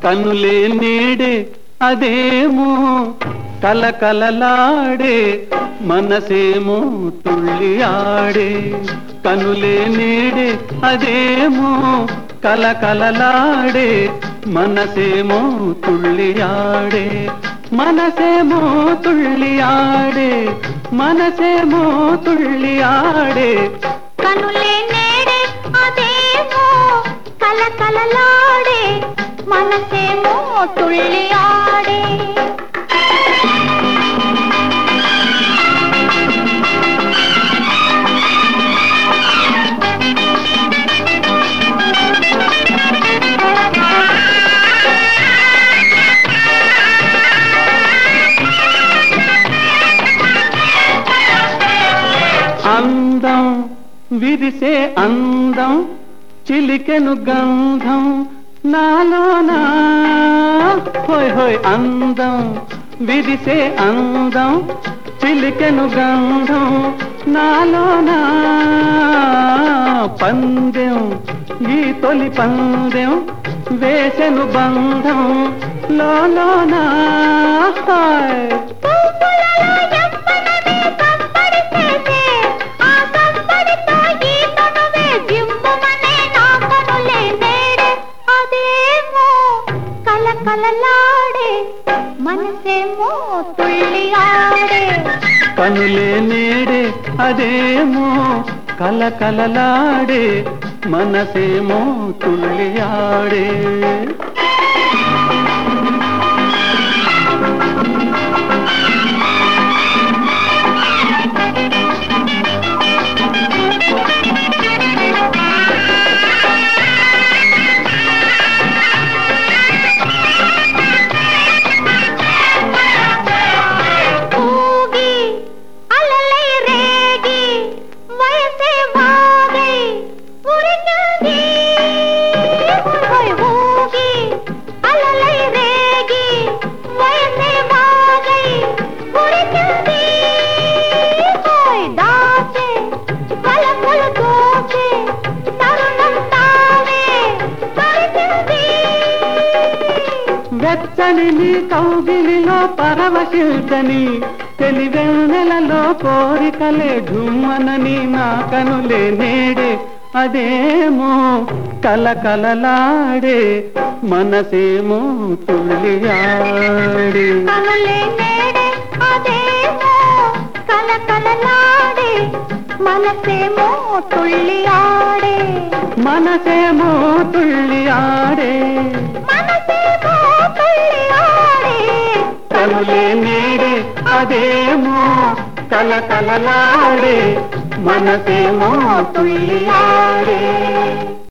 కనులే నేడే అదేమో కలకలలాడే మనసేమో తుళ్ళి ఆడే కనులే నేడే అదేమో కలకలలాడే మనసేమో తుళ్ళి ఆడే మనసేమో తుళ్ళి ఆడే మనసేమో తుళ్ళి ఆడే కనులే నేడే అదేమో కలకలలాడే మనసేమో తుళ్ళి ఆడే అందం విరిసే అందం చిలికెను గంధం నాలోనా హోయ్ హోయ్ అందం విరిసే అందం చిలికెను గంధం నాలోనా పందెం ఈ తొలి పందెం వేసెను బంధం లోలోనా హాయ్ పువ్వులలో యవ్వనమే సంబడి చేసే, ఆ సంబడితో ఈ తనువే జివ్వుమనే నా కనులే నేడే. అదేమో కలకలలాడే మనసేమో తుళ్ళి ఆడే కనులే నేడే అదేమో కలకలలాడే మనసేమో తుళ్ళి ఆడే ఊగి అలలై రేగి వయసే వాగై ఉరికింది హోయ్ ఊగి అలలై రేగి వయసే వాగై ఉరికింది హోయ్ దాచే వలపులు దోచే తరుణం తావే పరిచింది వెచ్చని నీ కౌగిలిలో పరవశిల్చని తెలివెన్నెలలో కోరికలే ఢుమ్మనని నా కనులే నేడే అదేమో కలకలలాడే మనసేమో తుళ్ళి ఆడే కనులే నేడే అదేమో కలకలలాడే మనసేమో తుళ్ళి ఆడే మనసేమో తుళ్ళి ఆడే మనసేమో తుళ్ళి ఆడే కనులే నేడే అదేమో కలకలలాడే మనసేమో తుళ్ళి ఆడే